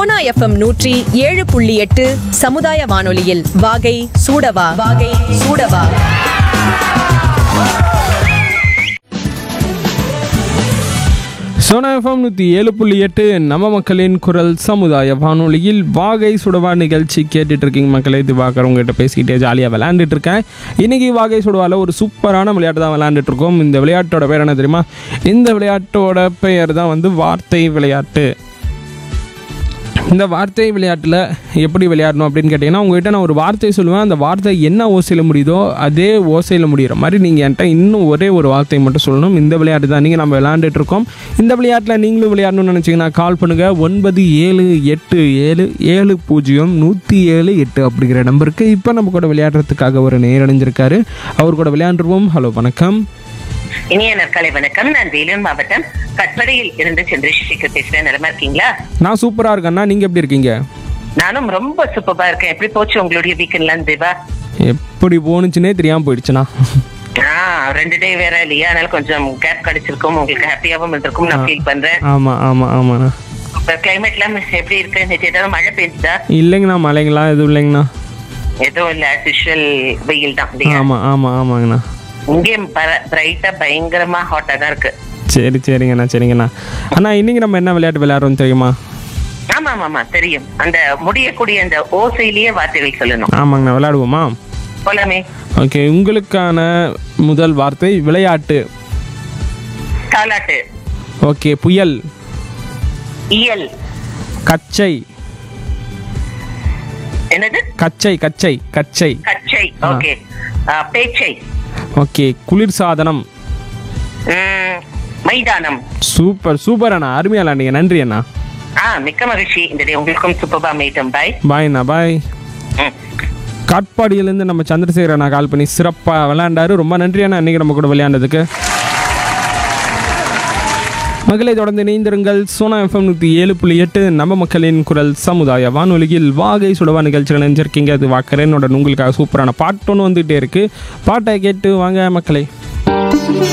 Sona FM நூற்றி ஏழு புள்ளி எட்டு சமுதாய வானொலியில் வாகை சூடவா வாகை சூடவா சோனா எஃப்எம் நூற்றி ஏழு புள்ளி எட்டு நம்ம மக்களின் குரல் சமுதாய வானொலியில் வாகை சுடவா நிகழ்ச்சி கேட்டுட்டு இருக்கீங்க மக்களே திவாகர் உங்ககிட்ட பேசிக்கிட்டே ஜாலியாக விளையாண்டுட்டு இருக்கேன் இன்னைக்கு வாகை சுடவாவில் ஒரு சூப்பரான விளையாட்டு தான் விளையாண்டுட்டு இருக்கோம் இந்த விளையாட்டோட பேர் என்ன தெரியுமா இந்த விளையாட்டோட பெயர் தான் வந்து வார்த்தை விளையாட்டு இந்த வார்த்தை விளையாட்டில் எப்படி விளையாடணும் அப்படின்னு கேட்டிங்கன்னா உங்ககிட்ட நான் ஒரு வார்த்தை சொல்லுவேன் அந்த வார்த்தை என்ன ஓசையில் முடியுதோ அதே ஓசையில் முடிகிற மாதிரி நீங்கள் என்கிட்ட இன்னும் ஒரே ஒரு வார்த்தை மட்டும் சொல்லணும் இந்த விளையாட்டு தான் நீங்கள் நம்ம விளையாண்டுட்டு இருக்கோம் இந்த விளையாட்டில் நீங்களும் விளையாடணும்னு நினச்சிங்கன்னா கால் பண்ணுங்கள் ஒன்பது ஏழு எட்டு ஏழு ஏழு பூஜ்ஜியம் நூற்றி ஏழு எட்டு அப்படிங்கிற நம்பருக்கு இப்போ நம்ம கூட விளையாடுறதுக்காக ஒரு நேரடைஞ்சிருக்காரு அவர் கூட விளையாண்டுருவோம் ஹலோ வணக்கம் இனிய நற்காலை வணக்கம் நான் வேலூர் மாவட்டம் கட்படையில் இருந்து சந்திரசேகர் பேசுறேன் நலமா இருக்கீங்களா நான் சூப்பராக இருக்கேன்னா நீங்கள் எப்படி இருக்கீங்க நானும் ரொம்ப சூப்பரா இருக்கேன் எப்படி போச்சு உங்களுடைய வீக்கெண்ட்லாம் தேவா எப்படி போணுச்சுனே தெரியாமல் போயிடுச்சுண்ணா ஆஹ் ரெண்டு டே வேற இல்லையா அதனால கொஞ்சம் கேப் கிடைச்சிருக்கும் உங்களுக்கு ஹாப்பியாவும் இருந்திருக்கும் நான் ஃபீல் பண்றேன் ஆமாம் ஆமாம் ஆமாண்ணா இப்ப கிளைமேட்லாம் எப்படி இருக்கு நேற்று ஏதாவது மழை பெய்ஞ்சுதா இல்லைங்கண்ணா மழைங்களா எதுவும் இல்லைங்கண்ணா எதுவும் இல்ல யூஷுவல் வெயில் தான் இல்லையா ஆமாம் ஆமாம் ஆமாங்கண்ணா இங்கேயும் பிரைட்டா பயங்கரமா ஹாட்டா தான் இருக்கு சரி சரிங்கண்ணா சரிங்கண்ணா அண்ணா இன்னைக்கு நம்ம என்ன விளையாட்டு விளையாடுறோம் தெரியுமா ஆமா ஆமா ஆமா தெரியும் அந்த முடியக்கூடிய அந்த ஓசையிலேயே வார்த்தைகள் சொல்லணும் ஆமாங்கண்ணா விளையாடுவோமா போலாமே ஓகே உங்களுக்கான முதல் வார்த்தை விளையாட்டு தாலாட்டு ஓகே புயல் இயல் கச்சை என்னது கச்சை கச்சை கச்சை கச்சை ஓகே பேச்சை ஓகே குளிர்சாதனம் உம், மைதானம் சூப்பர் சூப்பர் அண்ணா அருமையா விளையாண்டீங்க நன்றி அண்ணா ஆ மிக்க மகிழ்ச்சி இந்த டே உங்களுக்கும் சூப்பர்பா மேட்டம் பாய் பாய் அண்ணா பாய் காட்பாடியிலேருந்து நம்ம சந்திரசேகர் அண்ணா கால் பண்ணி சிறப்பாக விளையாண்டாரு ரொம்ப நன்றி அண்ணா இன்னைக்கு நம்ம கூட விளையாண்டதுக்கு மக்களை தொடர்ந்து இணைந்திருங்கள் சோனா எஃப்எம் நூற்றி ஏழு புள்ளி எட்டு நம்ம மக்களின் குரல் சமுதாய வானொலியில் வாகை சுடவா நிகழ்ச்சியில் நினைஞ்சிருக்கீங்க அது வாக்கரேனோட உங்களுக்காக சூப்பரான பாட்டு ஒன்று வந்துகிட்டே இருக்குது பாட்டை கேட்டு வாங்க மக்களை